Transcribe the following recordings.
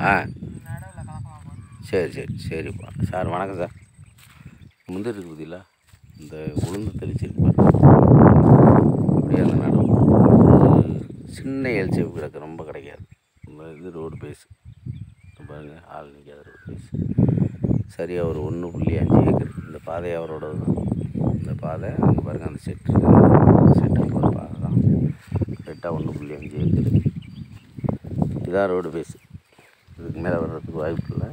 ஆ நடுவில் கலக்கமாக போகுது சரி சரி சரிப்பா சார் வணக்கம் சார் முந்திரி இருக்கு பார்த்தீங்களா இந்த உளுந்து தெளிச்சிருப்பார் அப்படியே அந்த நடம் ஒரு சின்ன எல்சேப் கிடக்கு ரொம்ப கிடைக்காது இந்த இது ரோடு பேஸ் பாருங்க ஆள் நிற்காத ரோடு பேஸ் சரியாக ஒரு ஒன்று புள்ளி அஞ்சு ஏக்கர் இந்த பாதை அவரோடது தான் இந்த பாதை அங்கே பாருங்கள் அந்த செட்டு செட்டு போகிற பாதை தான் கரெக்டாக ஒன்று புள்ளி அஞ்சு ஏக்கர் இதான் ரோடு பேஸ் இதுக்கு மேலே வர்றதுக்கு வாய்ப்பு இல்லை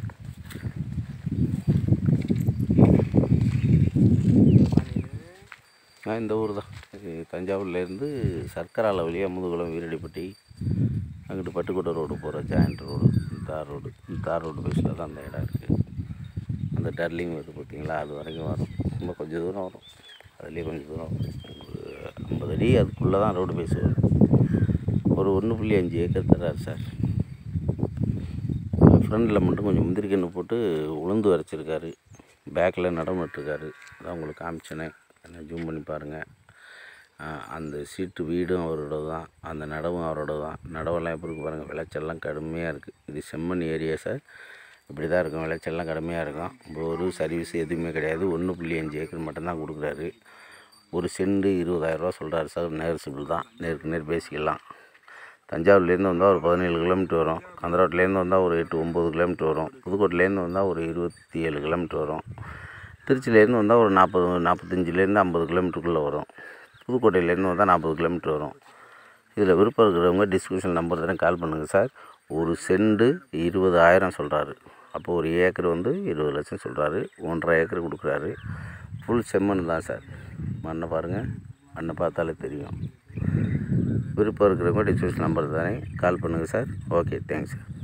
நான் இந்த ஊர் தான் இது தஞ்சாவூர்லேருந்து சர்க்கரால வழியாக முதுகுளம் வீரடிப்பட்டி அங்கிட்டு பட்டுக்கோட்டை ரோடு போகிற ஜாயிண்ட் ரோடு தார் ரோடு தார் ரோடு பேஸில் தான் அந்த இடம் இருக்குது அந்த டர்லிங் வருது பார்த்தீங்களா அது வரைக்கும் வரும் ரொம்ப கொஞ்சம் தூரம் வரும் அதுலேயே கொஞ்சம் தூரம் வரும் ஒரு ஐம்பது அடி அதுக்குள்ளே தான் ரோடு பேஸ் வரும் ஒரு ஒன்று புள்ளி அஞ்சு ஏக்கர் தர்றாரு சார் ஃப்ரண்டில் மட்டும் கொஞ்சம் முந்திரி கன்று போட்டு உளுந்து வரைச்சிருக்காரு பேக்கில் நடம் நட்டுருக்காரு அதான் உங்களுக்கு காமிச்சேனே என்ன ஜூம் பண்ணி பாருங்கள் அந்த சீட்டு வீடும் அவரோட தான் அந்த நடவும் அவரோட தான் நடவெல்லாம் எப்படி இருக்கு பாருங்கள் விளைச்சல்லாம் கடுமையாக இருக்குது இது செம்மண் ஏரியா சார் இப்படி தான் இருக்கும் விளைச்சல்லாம் கடுமையாக இருக்கும் போரு சர்வீஸ் எதுவுமே கிடையாது ஒன்று புள்ளி அஞ்சு ஏக்கர் மட்டும்தான் கொடுக்குறாரு ஒரு செண்டு இருபதாயிரரூவா சொல்கிறாரு சார் நேர்சிபிள் தான் நேருக்கு நேர் பேசிக்கலாம் தஞ்சாவூர்லேருந்து வந்தால் ஒரு பதினேழு கிலோமீட்டர் வரும் கந்தரோட்டிலேருந்து வந்தால் ஒரு எட்டு ஒம்பது கிலோமீட்டர் வரும் புதுக்கோட்டையிலேருந்து வந்தால் ஒரு இருபத்தி ஏழு கிலோமீட்டர் வரும் திருச்சியிலேருந்து வந்தால் ஒரு நாற்பது நாற்பத்தஞ்சிலேருந்து ஐம்பது கிலோமீட்டருக்குள்ளே வரும் புதுக்கோட்டையிலேருந்து வந்தால் நாற்பது கிலோமீட்டர் வரும் இதில் விருப்பம் இருக்கிறவங்க டிஸ்கிரிப்ஷன் நம்பர் தானே கால் பண்ணுங்கள் சார் ஒரு செண்டு இருபதாயிரம் சொல்கிறாரு அப்போ ஒரு ஏக்கர் வந்து இருபது லட்சம் சொல்கிறாரு ஒன்றரை ஏக்கர் கொடுக்குறாரு ஃபுல் செம்மண் தான் சார் மண்ணை பாருங்கள் மண்ணை பார்த்தாலே தெரியும் விருப்பம் இருக்கிறவங்க டிஸ்கிரிப்ஷன் நம்பர் தானே கால் பண்ணுங்கள் சார் ஓகே தேங்க்ஸ் சார்